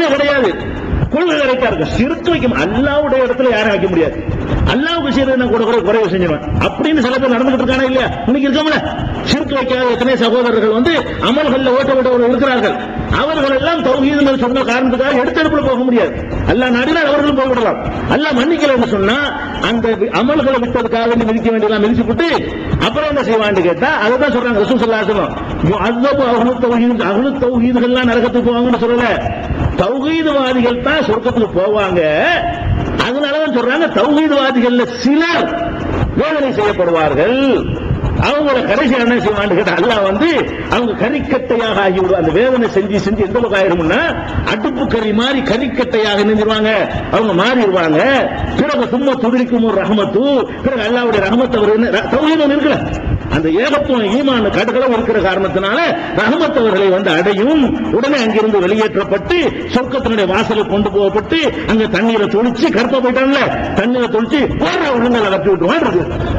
கொள்கை கிடையாது கொள்கை கரெக்டா இருக்கும் சிறுக்கு வைக்கும் அல்லாவுடைய இடத்துல யாரும் வைக்க முடியாது அல்லாவுக்கு செய்யறது நான் கூட கூட குறைவு செஞ்சிருவேன் அப்படின்னு சில பேர் நடந்துகிட்டு இருக்கானா இல்லையா இன்னைக்கு இருக்கோம்ல சிறுக்கு வைக்காத எத்தனை சகோதரர்கள் வந்து அமல்கள்ல ஓட்ட ஓட்டவர்கள் இருக்கிறார்கள் அவர்கள் எல்லாம் தௌஹீது என்று சொன்ன காரணத்துக்காக எடுத்தெடுப்புல போக முடியாது அல்லாஹ் நாடினால் அவர்களும் போய் விடலாம் அல்லாஹ் மன்னிக்கலன்னு சொன்னா அந்த அமல்களை விட்டதுக்காக வேண்டி மிதிக்க வேண்டியதெல்லாம் மிதிச்சு விட்டு அப்புறம் என்ன செய்வான்னு கேட்டா அதுதான் சொல்றாங்க ரசூல் ஸல்லல்லாஹு அலைஹி வஸல்லம் அவ்வளவு அஹ்லு தௌஹீத் அஹ்லு தௌஹீதுகள்லாம் நரகத்துக்கு போவாங்கன்னு சொல்லல தௌஹீதுவாதிகள் தான் சொர்க்கத்துக்கு போவாங்க அதனாலதான் சொல்றாங்க தௌஹீதுவாதிகள்ல சிலர் வேதனை செய்யப்படுவார்கள் அவங்கள கடைசி என்ன செய்வான்னு கேட்டா அல்லாஹ் வந்து அவங்க கறிக்கட்டையாக ஆகிவிடும் அந்த வேதனை செஞ்சு செஞ்சு எந்த பக்கம் ஆயிரும்னா அடுப்பு கறி மாதிரி கறிக்கட்டையாக நின்றுவாங்க அவங்க மாறிடுவாங்க பிறகு சும்மா துதிரிக்கும் ஒரு ரஹமத்து பிறகு அல்லாவுடைய ரஹமத் அவர் தௌஹீதம் இருக்கல அந்த ஏகத்துவம் ஈமான் கடுகளவு இருக்கிற காரணத்தினால ரஹமத் அவர்களை வந்து அடையும் உடனே அங்கிருந்து வெளியேற்றப்பட்டு சொர்க்கத்தினுடைய வாசலுக்கு கொண்டு போகப்பட்டு அங்க தண்ணீரை தொளிச்சு கருப்பா போயிட்டாங்கல்ல தண்ணீரை தொளிச்சு போற உள்ளங்களை கட்டி விட்டுவான்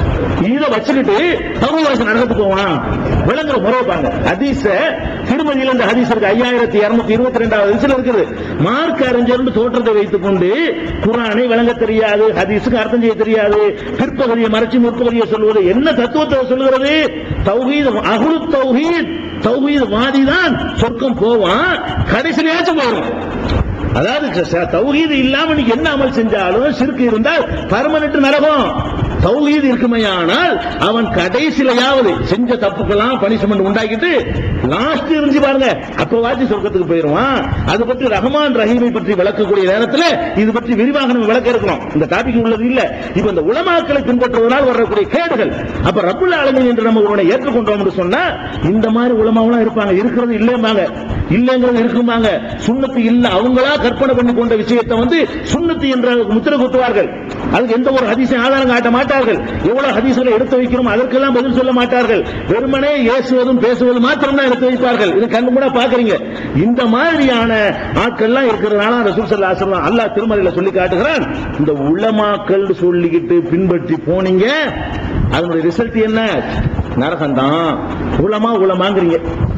இதை வச்சுக்கிட்டு தகுவாசி நடந்து போவான் விளங்குற முறைப்பாங்க ஹதீஸ திருமதியில் இந்த ஹதீஸ் இருக்கு ஐயாயிரத்தி இருநூத்தி இருபத்தி ரெண்டாவது ஹதீஸ்ல இருக்குது மார்க் அறிஞர்னு தோற்றத்தை வைத்துக் கொண்டு குரானை விளங்க தெரியாது ஹதீஸுக்கு அர்த்தம் செய்ய தெரியாது பிற்பகுதியை மறைச்சு முற்பகுதியை சொல்வது என்ன தத்துவத்தை சொல்லுகிறது தௌஹீத் அகுலு தௌஹீத் தௌஹீத் வாதி தான் சொர்க்கம் போவான் கடைசியிலேயாச்சும் போயிடும் அதாவது ச- தௌஹீது இல்லாம நீ என்ன அமல் செஞ்சாலும் சிறுக்கு இருந்தால் பர்மனெண்ட் நரகம் தௌஹீது இருக்குமையானால் அவன் கடைசிலையாவது செஞ்ச தப்புக்கெல்லாம் பனிஷ்மெண்ட் உண்டாக்கிட்டு லாஸ்ட் இருந்து பாருங்க அப்பவாச்சும் சொர்க்கத்துக்கு போயிருவான் அது பற்றி ரஹ்மான் ரஹீமை பற்றி விளக்கக்கூடிய நேரத்தில் இது பற்றி விரிவாக நம்ம விளக்க இருக்கணும் இந்த டாபிக் உள்ளது இல்ல இப்ப இந்த உலமாக்களை பின்பற்றுவதனால் வரக்கூடிய கேடுகள் அப்ப ரப்புல் ஆலமீன் என்று நம்ம ஒருவனை ஏற்றுக்கொண்டோம்னு சொன்னா இந்த மாதிரி உலமாவெல்லாம் இருப்பாங்க இருக்கிறது இல்லைம்பாங்க இல்லைங்கிறது இருக்குமாங்க சுண்ணத்து இல்ல அவங்களா கற்பனை பண்ணி கொண்ட விஷயத்தை வந்து சுண்ணத்து என்ற முத்திரை குத்துவார்கள் அதுக்கு எந்த ஒரு ஹதீஸை ஆதாரம் காட்ட மாட்டார்கள் எவ்வளவு ஹதீஸ்களை எடுத்து வைக்கிறோம் அதற்கெல்லாம் பதில் சொல்ல மாட்டார்கள் வெறுமனே ஏசுவதும் பேசுவதும் மாத்திரம் தான் எடுத்து வைப்பார்கள் இது கண்ணு கூட பாக்குறீங்க இந்த மாதிரியான ஆட்கள்லாம் இருக்கிறதுனால ரசூல் ஸல்லல்லாஹு அலைஹி வஸல்லம் அல்லாஹ் திருமறையில சொல்லி காட்டுகிறான் இந்த உலமாக்கள் சொல்லிக்கிட்டு பின்பற்றி போனீங்க அதனுடைய ரிசல்ட் என்ன நரகம்தான் உலமா உலமாங்கிறீங்க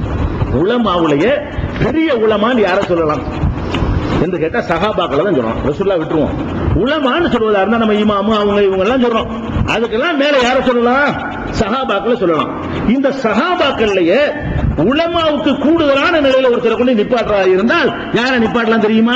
உலமாவுடைய பெரிய உலமான்னு யார சொல்லலாம் என்று கேட்டா சகாபாக்களை தான் சொல்றோம் ரசூல்லா விட்டுருவோம் உலமான்னு சொல்வதா இருந்தா நம்ம இமாமு அவங்க இவங்க எல்லாம் சொல்றோம் அதுக்கெல்லாம் மேல யார சொல்லலாம் சகாபாக்களை சொல்லலாம் இந்த சகாபாக்கள்லயே உலமாவுக்கு கூடுதலான நிலையில ஒருத்தரை கொண்டு நிப்பாட்டுறா இருந்தால் யாரை நிப்பாட்டலாம் தெரியுமா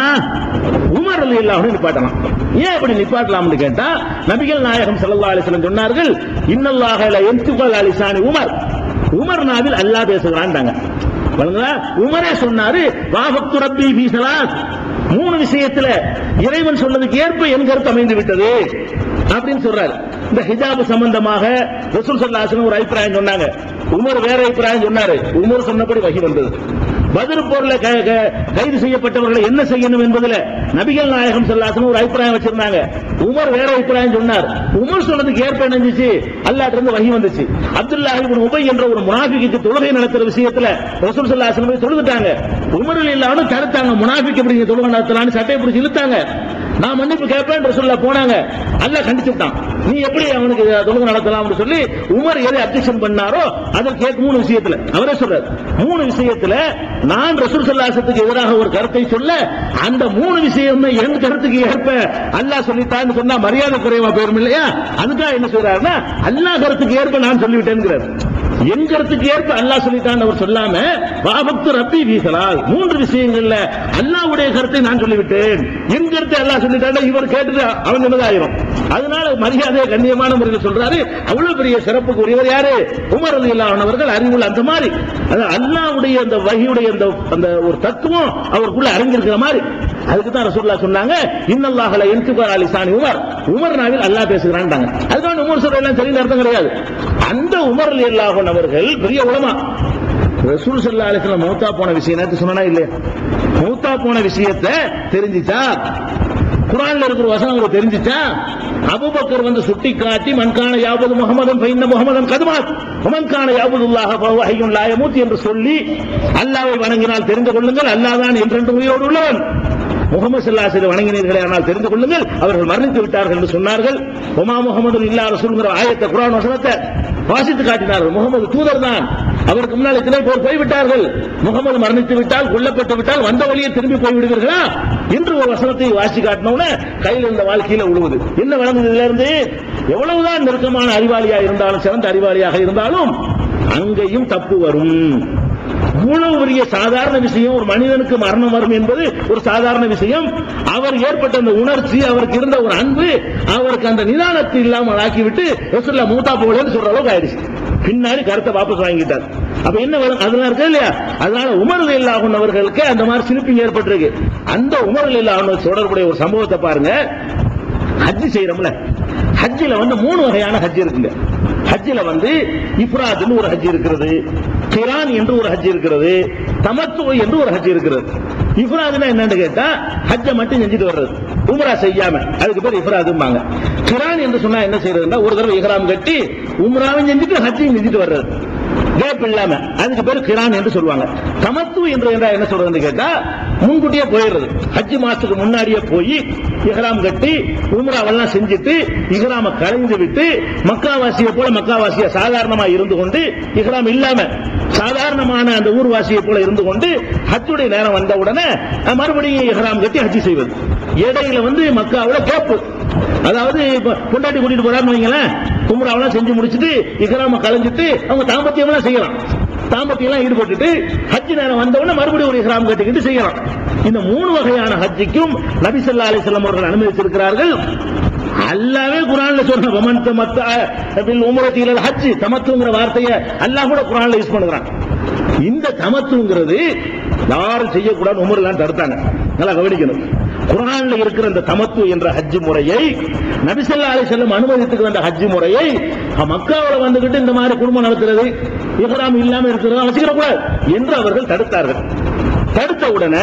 உமர் அலி அல்லாஹ் நிப்பாட்டலாம் ஏன் இப்படி நிப்பாட்டலாம்னு கேட்டா நபிகள் நாயகம் ஸல்லல்லாஹு அலைஹி வஸல்லம் சொன்னார்கள் இன்னல்லாஹ லா யன்துகல் அலிசானி உமர் உமர் நாவில் அல்லாஹ் பேசுகிறான்டாங்க வழங்குதா? உமரே சொன்னாரு வாபத்து ரப்பி பி ஸலாத் மூணு விஷயத்துல இறைவன் சொன்னதுக்கு ஏற்ப என் கருத்து அமைந்து விட்டது அப்படின்னு சொல்றாரு இந்த ஹிஜாப் சம்பந்தமாக ரசூல் ஸல்லல்லாஹு அலைஹி வஸல்லம் ஒரு அபிப்பிராயம் சொன்னாங்க உமர் வேற அபிப்பிராயம் சொன்னாரு உமர் சொன்னபடி வகி வந்தது பதில் போர்ல க- க- கைது செய்யப்பட்டவர்களை என்ன செய்யணும் என்பதுல நபிகள் நாயகம் ஸல்லல்லாஹு ஒரு அபிப்பிராயம் வச்சிருந்தாங்க உமர் வேற அபிப்பிராயம் சொன்னார் உமர் சொன்னதுக்கு ஏற்ப என்ன செஞ்சுச்சு அல்லாஹ் இருந்து வகி வந்துச்சு அப்துல்லாஹ் இப்னு உபை என்ற ஒரு முனாஃபிக்கு தொழுகை நடத்துற விஷயத்துல ரசூல் ஸல்லல்லாஹு அலைஹி வஸல்லம் தொழுதுட்டாங்க உமர் இல்லாம தடுத்தாங்க முனாஃபிக் எப்படி நீங்க தொழுகை நடத்தலாம்னு சட்டையை பிடிச்சி இழுத்தாங்க நான் மன்னிப்பு கேட்பேன் ரசூலுல்லாஹ் போனாங்க அல்லாஹ் கண்டிச்சு விட்டான் நீ எப்படி அவனுக்கு தொழுகை நடத்தலாம்னு சொல்லி உமர் எதை அப்ஜெக்ஷன் பண்ணாரோ அதற்கு ஏற்ற மூணு விஷயத்துல அவரே சொல்றாரு மூணு விஷயத்துல நான் ரசூல் சல்லாசத்துக்கு எதிராக ஒரு கருத்தை சொல்ல அந்த மூணு விஷயம் என் கருத்துக்கு ஏற்ப அல்லாஹ் சொல்லிட்டான்னு சொன்னா மரியாதை குறைவா போயிரும் இல்லையா அதுக்காக என்ன சொல்றாருன்னா அல்லாஹ் கருத்துக்கு ஏற்ப நான் சொல்லிவிட்டேங்கிறார் என் கருத்துக்கு ஏற்ப அல்லாஹ் சொல்லிட்டான் அவர் சொல்லாம வாபத்து ரப்பி வீசலால் மூன்று விஷயங்கள்ல அல்லாஹ்வுடைய கருத்தை நான் சொல்லிவிட்டேன் என் கருத்தை அல்லாஹ் சொல்லிட்டான் இவர் கேட்டுட்டு அவன் சொன்னதாயிரும் அதனால மரியாதை கண்ணியமான முறையில் சொல்றாரு அவ்வளவு பெரிய சிறப்புக்குரியவர் யாரு உமர் அலி அவர்கள் அறிவுள்ள அந்த மாதிரி அது அல்லாஹ்வுடைய அந்த வகையுடைய அந்த அந்த ஒரு தத்துவம் அவருக்குள்ள அறிஞ்சிருக்கிற மாதிரி அதுக்கு தான் ரசூலுல்லாஹ் சொன்னாங்க இன்னல்லாஹல என்துபார் அலி சானி உமர் உமர் நாவில் அல்லாஹ் பேசுகிறான்டாங்க அதுதான் உமர் சொல்ற எல்லாம் சரின்னு அர்த்தம் கிடையாது அந்த உமர் அலி அல்லாஹன் அவர்கள் பெரிய உலமா ரசூல் சல்லா அலிஸ்லாம் மௌத்தா போன விஷயம் நேத்து சொன்னா இல்லையா மௌத்தா போன விஷயத்தை தெரிஞ்சிச்சா குரான்ல இருக்கிற வசனம் உங்களுக்கு தெரிஞ்சிச்சா அபூபக்கர் வந்து சுட்டி காட்டி மன்கான யாவது முகமதன் பைந்த முகமதன் கதுமாத் மன்கான யாவதுல்லாஹ ஃபஹுவ ஹய்யுன் லா யமூத் என்று சொல்லி அல்லாஹ்வை வணங்கினால் தெரிந்து கொள்ளுங்கள் அல்லாஹ் தான் என்றென்று உயிரோடு உள்ளவன் முகமது ஸல்லல்லாஹு வணங்கினீர்களே ஆனால் தெரிந்து கொள்ளுங்கள் அவர்கள் மரணித்து விட்டார்கள் என்று சொன்னார்கள் ஒமா முகமது இல்லா ரசூல்ங்கிற ஆயத்தை குர்ஆன் வசனத்தை வாசித்து காட்டினார்கள் முகமது தூதர் தான் அவருக்கு முன்னால் இத்தனை பேர் போய்விட்டார்கள் முகமது மரணித்து விட்டால் கொல்லப்பட்டு விட்டால் வந்த வழியே திரும்பி போய் விடுவீர்களா என்று ஒரு வசனத்தை வாசி காட்டினோன்னு கையில் இருந்த வாழ்க்கையில உழுவுது என்ன விளங்குது இதுல இருந்து எவ்வளவுதான் நெருக்கமான அறிவாளியா இருந்தாலும் சிறந்த அறிவாளியாக இருந்தாலும் அங்கேயும் தப்பு வரும் இவ்வளவு பெரிய சாதாரண விஷயம் ஒரு மனிதனுக்கு மரணம் வரும் என்பது ஒரு சாதாரண விஷயம் அவர் ஏற்பட்ட அந்த உணர்ச்சி அவருக்கு இருந்த ஒரு அன்பு அவருக்கு அந்த நிதானத்தை இல்லாமல் ஆக்கிவிட்டு ரசூல்லா மூத்தா போகலன்னு சொல்ற அளவுக்கு ஆயிடுச்சு பின்னாடி கருத்தை வாபஸ் வாங்கிட்டார் அப்ப என்ன வரும் அதெல்லாம் இருக்கு இல்லையா அதனால உமர் இல்லாஹன் அவர்களுக்கு அந்த மாதிரி சிரிப்பிங் ஏற்பட்டிருக்கு அந்த உமர் இல்லாஹன் தொடர்புடைய ஒரு சம்பவத்தை பாருங்க ஹஜ் செய்யறோம்ல ஹஜ்ஜில வந்து மூணு வகையான ஹஜ் இருக்குங்க ஹஜ்ஜில வந்து இஃப்ராத்னு ஒரு ஹஜ் இருக்கிறது கிரான் என்று ஒரு ஹஜ் இருக்கிறது தமத்துவ என்று ஒரு ஹஜ் இருக்கிறது இஃப்ராத்னா என்னன்னு கேட்டா ஹஜ்ஜை மட்டும் செஞ்சுட்டு வர்றது உம்ரா செய்யாம அதுக்கு பேர் இஃப்ராதும்பாங்க கிரான் என்று சொன்னா என்ன செய்யறதுன்னா ஒரு தடவை இஹ்ராம் கட்டி உம்ராவும் செஞ்சுட்டு ஹஜ்ஜையும் செஞ்சுட்டு வர்றது கேப் இல்லாம அதுக்கு பேர் கிரான் என்று சொல்லுவாங்க தமத்து என்று என்றா என்ன சொல்றதுன்னு கேட்டா முன்கூட்டியே போயிடுறது ஹஜ் மாசத்துக்கு முன்னாடியே போய் இஹ்ராம் கட்டி உம்ராவெல்லாம் செஞ்சுட்டு இஹ்ராம கலைந்து விட்டு மக்காவாசியை போல மக்காவாசிய சாதாரணமா இருந்து கொண்டு இஹ்ராம் இல்லாம சாதாரணமான அந்த ஊர்வாசியை போல இருந்து கொண்டு ஹஜ்ஜுடைய நேரம் வந்த உடனே அஹ், மறுபடியும் இஹ்ராம் கட்டி ஹஜ் செய்வது இடையில வந்து மக்காவுல கேப்பு அதாவது இப்ப பொண்டாட்டி கூட்டிட்டு போறாருன்னு வைங்களேன் கும்ராவெல்லாம் செஞ்சு முடிச்சிட்டு இஹ்ராம கலைஞ்சிட்டு அவங்க தாம்பத்தியம் எல்லாம் செய்யலாம் தாம்பத்தியம் எல்லாம் ஈடுபட்டுட்டு ஹஜ் நேரம் வந்தவொடனே மறுபடியும் ஒரு இஹ்ராம் கட்டிக்கிட்டு செய்யலாம் இந்த மூணு வகையான ஹஜ்ஜிக்கும் நபி ஸல்லல்லாஹு அலைஹி வஸல்லம் அவர்கள் அனுமதித்திருக்கிறார்கள் அல்லாவே குரான்ல சொன்ன வமன் தமத்த பில் உம்ரத்தி இலல் ஹஜ் தமத்துங்கிற வார்த்தையை அல்லாஹ் கூட குரான்ல யூஸ் பண்ணுகிறான் இந்த தமத்துங்கிறது யாரும் செய்யக்கூடாது உமர்லாம் தடுத்தாங்க நல்லா கவனிக்கணும் குரான்ல இருக்கிற இந்த தமத்து என்ற ஹஜ் முறையை நபிசல்லா அலி செல்லம் அனுமதித்துக்கு வந்த ஹஜ் முறையை மக்காவில் வந்துகிட்டு இந்த மாதிரி குடும்பம் நடத்துறது இஹ்ராம் இல்லாம இருக்கிறதா வச்சுக்கிறக்கூடாது என்று அவர்கள் தடுத்தார்கள் தடுத்த உடனே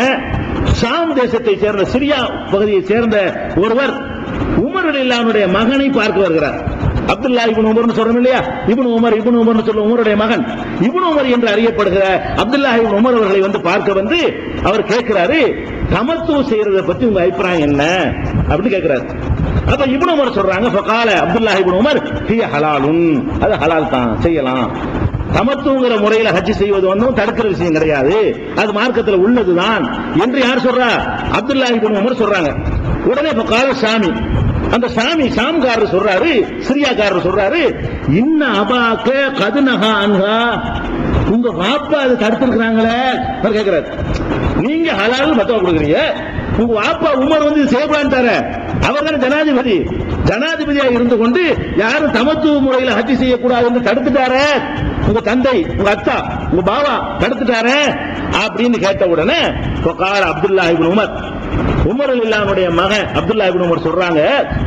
ஷாம் தேசத்தை சேர்ந்த சிரியா பகுதியை சேர்ந்த ஒருவர் உமர் இல்லாமுடைய மகனை பார்க்க வருகிறார் அப்துல்லா இப்னு உமர்னு சொல்றோம் இல்லையா இப்னு உமர் இப்னு உமர்னு சொல்ல உமருடைய மகன் இப்னு உமர் என்று அறியப்படுகிற அப்துல்லா இப்னு உமர் அவர்களை வந்து பார்க்க வந்து அவர் கேட்கிறாரு தமத்துவம் செய்யறத பத்தி உங்க அபிப்பிராயம் என்ன அப்படின்னு கேட்கிறாரு அப்ப இப்னு உமர் சொல்றாங்க ஃபகால அப்துல்லா இப்னு உமர் ஹிய ஹலாலுன் அது ஹலால் தான் செய்யலாம் தமத்துவங்கிற முறையில ஹஜ் செய்வது ஒன்றும் தடுக்கிற விஷயம் கிடையாது அது மார்க்கத்தில் உள்ளதுதான் என்று யார் சொல்றா அப்துல்லா இப்னு உமர் சொல்றாங்க உடனே இப்ப கால சாமி அந்த சாமி சாம்காரர் சொல்றாரு சிரியாக்காரர் சொல்றாரு இன்ன அபாக்க கதுனஹா அன்ஹா உங்க வாப்பா அதை தடுத்திருக்கிறாங்களே அவர் கேட்கிறாரு நீங்க ஹலால் மத்தவ கொடுக்குறீங்க உங்க வாப்பா உமர் வந்து செய்யப்படான்ட்டாரு அவர் தானே ஜனாதிபதி ஜனாதிபதியா இருந்து கொண்டு யாரும் தமத்துவ முறையில் ஹஜ் செய்யக்கூடாது என்று தடுத்துட்டாரே உங்க தந்தை உங்க அத்தா உங்க பாவா தடுத்துட்டாரே அப்படின்னு கேட்ட உடனே கால அப்துல்லா இப்னு உமர் உமர் இல்லாமுடைய மகன் அப்துல்லா இப்னு உமர் சொல்றாங்க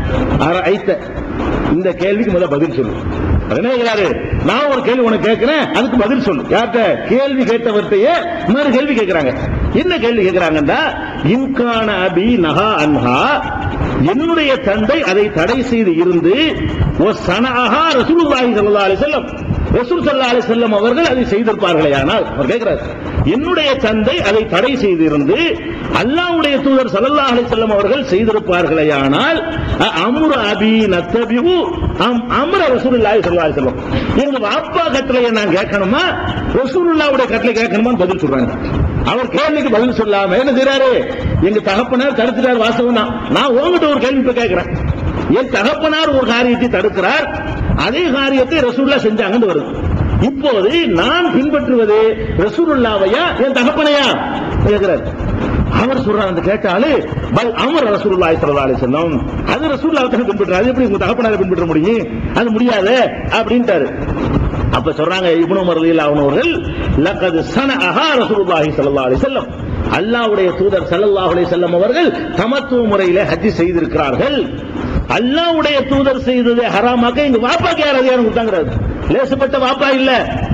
அர ஐத்த இந்த கேள்விக்கு முதல்ல பதில் சொல்லு அவர் என்ன கேட்கிறாரு நான் ஒரு கேள்வி உனக்கு கேட்கிறேன் அதுக்கு பதில் சொல்லு யார்கிட்ட கேள்வி கேட்டவர்கிட்டயே இன்னொரு கேள்வி கேட்கிறாங்க என்ன கேள்வி கேட்கிறாங்கன்னா இன்கான அபி நஹா அன்ஹா என்னுடைய தந்தை அதை தடை செய்து இருந்து ஓ சனஹா ரசூலுல்லாஹி ஸல்லல்லாஹு அலைஹி வஸல்லம் ரசூல் ஸல்லல்லாஹு அலைஹி வஸல்லம் அவர்கள் அதை செய்திருப்பார்களே ஆனால் அவர் கேட்கிறார் என்னுடைய தந்தை அதை தடை செய்திருந்து அல்லாஹ்வுடைய தூதர் ஸல்லல்லாஹு அலைஹி வஸல்லம் அவர்கள் செய்திருப்பார்களே ஆனால் அம்ரு அபி நத்தபிஉ அம் அம்ர ரசூலுல்லாஹி ஸல்லல்லாஹு அலைஹி வஸல்லம் எங்க வாப்பா கட்டளையை நான் கேட்கணுமா ரசூலுல்லாஹ்வுடைய கட்டளை கேட்கணுமான்னு பதில் சொல்றாங்க அவர் கேள்விக்கு பதில் சொல்லாம என்ன செய்றாரு எங்க தகப்பனார் தடுத்துட்டார் வாசவம் தான் நான் உங்ககிட்ட ஒரு கேள்வி இப்ப கேட்கிறேன் என் தகப்பனார் ஒரு காரியத்தை தடுக்கிறார் அதே காரியத்தை ரசூல்லா செஞ்சாங்கன்னு வருது இப்போது நான் பின்பற்றுவது ரசூலுல்லாவையா என் தகப்பனையா கேட்கிறார் அவர் சொல்றார் அந்த கேட்டாலு பல் அமர் ரசூலுல்லாஹி ஸல்லல்லாஹு அலைஹி வஸல்லம் அது ரசூலுல்லாஹ் தான் பின்பற்றாரு அது எப்படி உங்க தகப்பனாரை பின்பற்ற முடியும் அது முடியாது அப்படின்ட்டாரு அப்ப சொல்றாங்க இப்னு உமர் ரலியல்லாஹு அன்ஹு அவர்கள் லக்கத் சனஅஹா ரசூலுல்லாஹி ஸல்லல்லாஹு அலைஹி வஸல்லம் அல்லாஹ்வுடைய தூதர் ஸல்லல்லாஹு அலைஹி வஸல்லம் அவர்கள் தமத்துவ முறையிலே ஹஜ் செய்திருக்கிறார்கள் அல்லாஹ்வுடைய தூதர் செய்தது ஹராமாக்க எங்க வாப்பாக்கு யார் அதிகாரம் கொடுத்தாங்கிறாரு லேசப்பட்ட வாப்பா இல்ல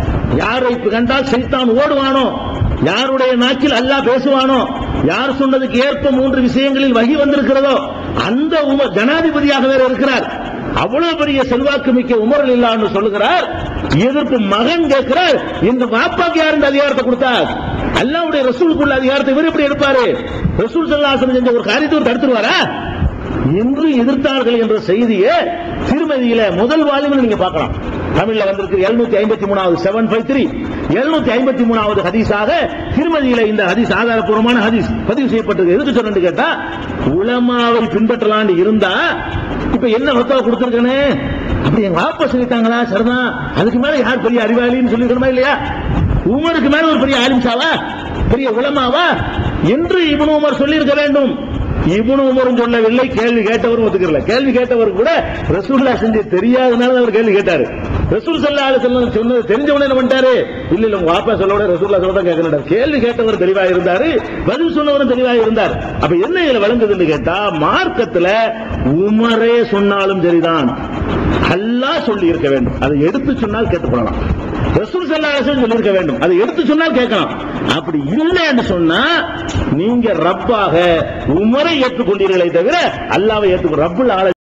யாரை கண்டால் சைத்தான் ஓடுவானோ யாருடைய நாக்கில் அல்லாஹ் பேசுவானோ யார் சொன்னதுக்கு ஏற்ப மூன்று விஷயங்களில் வகி வந்திருக்கிறதோ அந்த உமர் ஜனாதிபதியாக வேற இருக்கிறார் அவ்வளவு பெரிய செல்வாக்கு மிக்க உமர் இல்லான்னு சொல்லுகிறார் எதிர்ப்பு மகன் கேட்கிறார் இந்த வாப்பாக்கு யார் இந்த அதிகாரத்தை கொடுத்தார் அல்லாவுடைய ரசூலுக்குள்ள அதிகாரத்தை இவர் எப்படி எடுப்பாரு ரசூல் சல்லாசனம் செஞ்ச ஒரு காரியத்தை இவர் தடுத்துருவாரா என்று எதிர்த்தார்கள் என்ற செய்தியை திருமதியில முதல் வாலிபில் நீங்க பார்க்கலாம் தமிழ்ல வந்திருக்கு 753 ஐம்பத்தி மூணாவது செவன் ஃபைவ் த்ரீ எழுநூத்தி ஐம்பத்தி மூணாவது ஹதீஸாக திருமதியில இந்த ஹதீஸ் ஆதாரப்பூர்வமான ஹதீஸ் பதிவு செய்யப்பட்டிருக்கு எதுக்கு சொன்னு கேட்டா உலமாவை பின்பற்றலான்னு இருந்தா இப்ப என்ன ஃபத்வா கொடுத்திருக்கனே அப்படி எங்க வாப்பா சொல்லிட்டாங்களா சரிதான் அதுக்கு மேல யார் பெரிய அறிவாளின்னு சொல்லிருக்கணுமா இல்லையா உமருக்கு மேல ஒரு பெரிய ஆலிம்சாவா பெரிய உலமாவா என்று இப்னு உமர் சொல்லியிருக்க வேண்டும் இப்னு உமரும் சொல்லவில்லை கேள்வி கேட்டவரும் ஒத்துக்கல கேள்வி கேட்டவர் கூட ரசூல்லா செஞ்சு தெரியாதனால அவர் கேள்வி கேட்டாரு ரசூல் சல்லா அலுவலம் சொன்னது தெரிஞ்சவனே என்ன பண்ணிட்டாரு இல்ல இல்ல உங்க வாப்பா சொல்லோட ரசூல்லா சொல்ல தான் கேட்கணும் கேள்வி கேட்டவர் தெளிவா இருந்தாரு பதில் சொன்னவரும் தெளிவா இருந்தார் அப்ப என்ன இதுல விளங்குதுன்னு கேட்டா மார்க்கத்துல உமரே சொன்னாலும் சரிதான் அல்லாஹ் சொல்லி இருக்க வேண்டும் அதை எடுத்து சொன்னால் கேட்டுக்கொள்ளலாம் ரசூல் ஸல்லல்லாஹு அலைஹி வஸல்லம் சொல்லியிருக்க வேண்டும் அதை எடுத்து சொன்னால் கேட்கலாம் அப்படி இல்லைன்னு சொன்னா நீங்க ரப்பாக உமரை ஏற்றுக்கொண்டீர்களே தவிர அல்லாவை ஏற்றுக்கொள்ள ரப்புல் ஆல